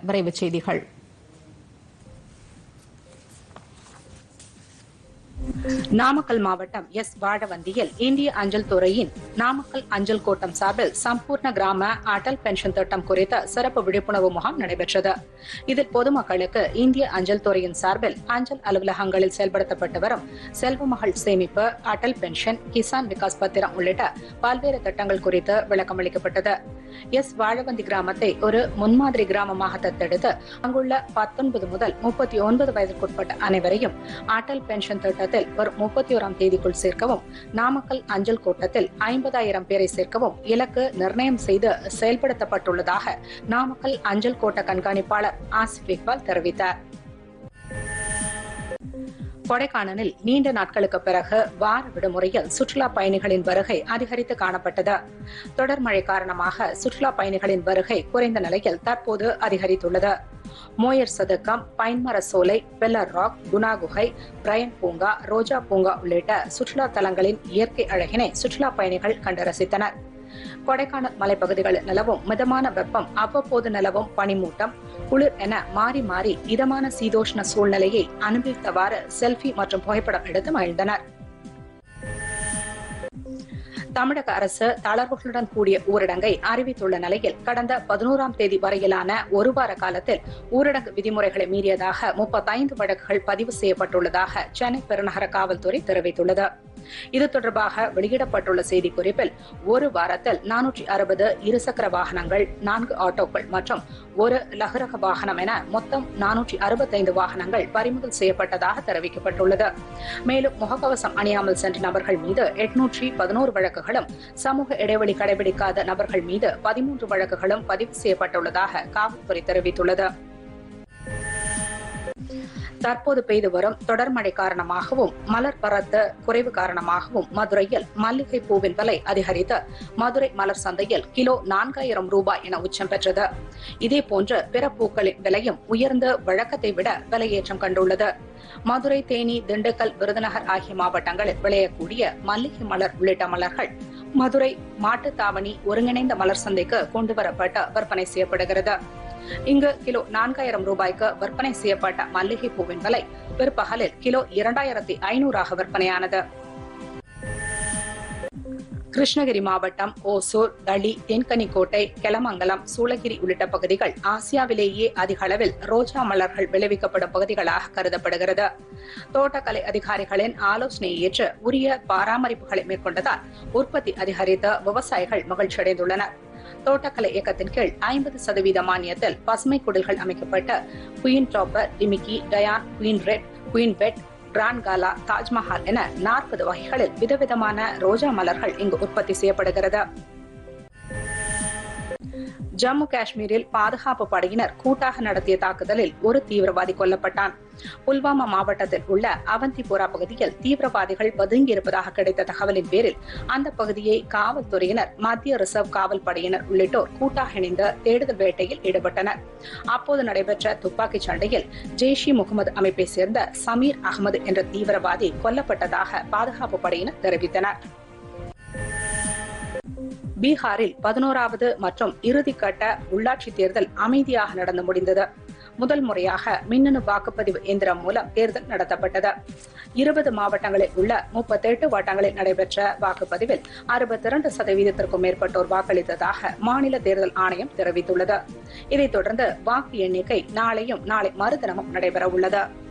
விரைவுச் செய்திகள் நாமக்கல் மாவட்டம் எஸ் வாழவந்தியில் இந்திய அஞ்சல் துறையின் நாமக்கல் அஞ்சல் கோட்டம் சார்பில் சம்பூர்ண கிராம அடல் பென்ஷன் திட்டம் குறித்த சிறப்பு விழிப்புணர்வு முகாம் நடைபெற்றது இதில் பொதுமக்களுக்கு இந்திய அஞ்சல் துறையின் சார்பில் அஞ்சல் அலுவலகங்களில் செயல்படுத்தப்பட்டு வரும் செல்வமகள் சேமிப்பு அடல் பென்ஷன் கிசான் விகாஸ் பத்திரம் உள்ளிட்ட பல்வேறு திட்டங்கள் குறித்து விளக்கமளிக்கப்பட்டது எஸ் வாழவந்தி கிராமத்தை ஒரு முன்மாதிரி கிராமமாக தத்தெடுத்து அங்குள்ள பத்தொன்பது முதல் முப்பத்தி ஒன்பது வயதிற்குட்பட்ட அனைவரையும் அடல் பென்ஷன் திட்டத்தில் வரும் முப்பத்தி ஓராம் தேதிக்குள் சேர்க்கவும் நாமக்கல் அஞ்சல் கோட்டத்தில் ஐம்பதாயிரம் பேரை சேர்க்கவும் இலக்கு நிர்ணயம் செய்து செயல்படுத்தப்பட்டுள்ளதாக நாமக்கல் அஞ்சல் கோட்ட கண்காணிப்பாளர் ஆசிப் இக்பால் தெரிவித்தார் கொடைக்கானலில் நீண்ட நாட்களுக்கு பிறகு வார விடுமுறையில் சுற்றுலா பயணிகளின் வருகை அதிகரித்து காணப்பட்டது தொடர் மழை காரணமாக சுற்றுலா பயணிகளின் வருகை குறைந்த நிலையில் தற்போது அதிகரித்துள்ளது மோயர் சதுக்கம் பைன்மர சோலை பெல்லர் ராக் குணா குகை பிரையன் பூங்கா ரோஜா பூங்கா உள்ளிட்ட சுற்றுலா தலங்களின் இயற்கை அழகினை சுற்றுலா பயணிகள் கண்டு ரசித்தனர் கொடைக்கானல் மலைப்பகுதிகளில் நிலவும் மிதமான வெப்பம் அவ்வப்போது நிலவும் பனிமூட்டம் குளிர் என மாறி மாறி இதமான சீதோஷ்ண சூழ்நிலையை அனுபவித்தவாறு செல்ஃபி மற்றும் புகைப்படம் எடுத்து மகிழ்ந்தனர் தமிழக அரசு தளர்வுகளுடன் கூடிய ஊரடங்கை அறிவித்துள்ள நிலையில் கடந்த பதினோராம் தேதி வரையிலான ஒரு வார காலத்தில் ஊரடங்கு விதிமுறைகளை மீறியதாக முப்பத்தைந்து வழக்குகள் பதிவு செய்யப்பட்டுள்ளதாக சென்னை பெருநகர காவல்துறை தெரிவித்துள்ளது இது தொடர்பாக வெளியிடப்பட்டுள்ள செய்திக்குறிப்பில் ஒரு வாரத்தில் நானூற்றி அறுபது இருசக்கர வாகனங்கள் நான்கு ஆட்டோக்கள் மற்றும் ஒரு லகுரக வாகனம் என மொத்தம் நானூற்றி அறுபத்தைந்து வாகனங்கள் பறிமுதல் செய்யப்பட்டதாக தெரிவிக்கப்பட்டுள்ளது மேலும் முகக்கவசம் அணியாமல் சென்ற நபர்கள் மீது எட்நூற்றி பதினோரு வழக்குகளும் சமூக இடைவெளி கடைபிடிக்காத நபர்கள் மீது பதிமூன்று வழக்குகளும் பதிவு செய்யப்பட்டுள்ளதாக காவல்துறை தெரிவித்துள்ளது தற்போது பெய்து வரும் தொடர் மழை காரணமாகவும் மலர் பரத்த குறைவு காரணமாகவும் மதுரையில் மல்லிகை பூவின் விலை அதிகரித்து மதுரை மலர் சந்தையில் கிலோ நான்காயிரம் ரூபாய் என உச்சம் பெற்றது இதேபோன்று பிற பூக்களின் விலையும் உயர்ந்த வழக்கத்தை விட விலையேற்றம் கண்டுள்ளது மதுரை தேனி திண்டுக்கல் விருதுநகர் ஆகிய மாவட்டங்களில் விளையக்கூடிய மல்லிகை மலர் உள்ளிட்ட மலர்கள் மதுரை மாட்டுத்தாவணி ஒருங்கிணைந்த மலர் சந்தைக்கு கொண்டுவரப்பட்டு விற்பனை செய்யப்படுகிறது இங்கு கிலோ நான்காயிரம் ரூபாய்க்கு விற்பனை செய்யப்பட்ட மல்லிகை பூவின் விலை பிற்பகலில் கிலோ இரண்டாயிரத்தி ஐநூறாக விற்பனையானது கிருஷ்ணகிரி மாவட்டம் ஓசூர் தளி தென்கனிக்கோட்டை கெலமங்கலம் சூளகிரி உள்ளிட்ட பகுதிகள் ஆசியாவிலேயே அதிக அளவில் ரோஜா மலர்கள் விளைவிக்கப்படும் பகுதிகளாக கருதப்படுகிறது தோட்டக்கலை அதிகாரிகளின் ஆலோசனையை ஏற்று உரிய பராமரிப்புகளை மேற்கொண்டதால் உற்பத்தி அதிகரித்து விவசாயிகள் மகிழ்ச்சியடைந்துள்ளனர் தோட்டக்கலை இயக்கத்தின் கீழ் ஐம்பது சதவீத மானியத்தில் பசுமை குடில்கள் அமைக்கப்பட்டு குயின் டாப்பர் டிமிக்கி டயான் குயின் ரெட் குயின் பெட் கிராண்ட் காலா தாஜ்மஹால் என நாற்பது வகைகளில் விதவிதமான ரோஜா மலர்கள் இங்கு உற்பத்தி செய்யப்படுகிறது ஜம்மு காஷ்மீரில் பாதுகாப்பு படையினர் கூட்டாக நடத்திய தாக்குதலில் ஒரு தீவிரவாதி கொல்லப்பட்டான் புல்வாமா மாவட்டத்தில் உள்ள அவந்திபுரா பகுதியில் தீவிரவாதிகள் பதுங்கியிருப்பதாக கிடைத்த தகவலின் பேரில் அந்த பகுதியை காவல்துறையினர் மத்திய ரிசர்வ் காவல் படையினர் உள்ளிட்டோர் கூட்டாக இணைந்து தேடுதல் வேட்டையில் ஈடுபட்டனர் அப்போது நடைபெற்ற துப்பாக்கிச் சண்டையில் ஜெய்ஷி முகமது அமைப்பை சேர்ந்த சமீர் அகமது என்ற தீவிரவாதி கொல்லப்பட்டதாக பாதுகாப்பு படையினர் தெரிவித்தனர் பீகாரில் பதினோராவது மற்றும் இறுதிக்கட்ட உள்ளாட்சி தேர்தல் அமைதியாக நடந்து முடிந்தது முதல் முறையாக மின்னணு வாக்குப்பதிவு இயந்திரம் மூலம் தேர்தல் நடத்தப்பட்டது இருபது மாவட்டங்களில் உள்ள முப்பத்தெட்டு வட்டங்களில் நடைபெற்ற வாக்குப்பதிவில் அறுபத்தி இரண்டு சதவீதத்திற்கும் மேற்பட்டோர் வாக்களித்ததாக மாநில தேர்தல் ஆணையம் தெரிவித்துள்ளது இதைத் தொடர்ந்து வாக்கு எண்ணிக்கை நாளையும் நாளை மறுதினமும் நடைபெற உள்ளது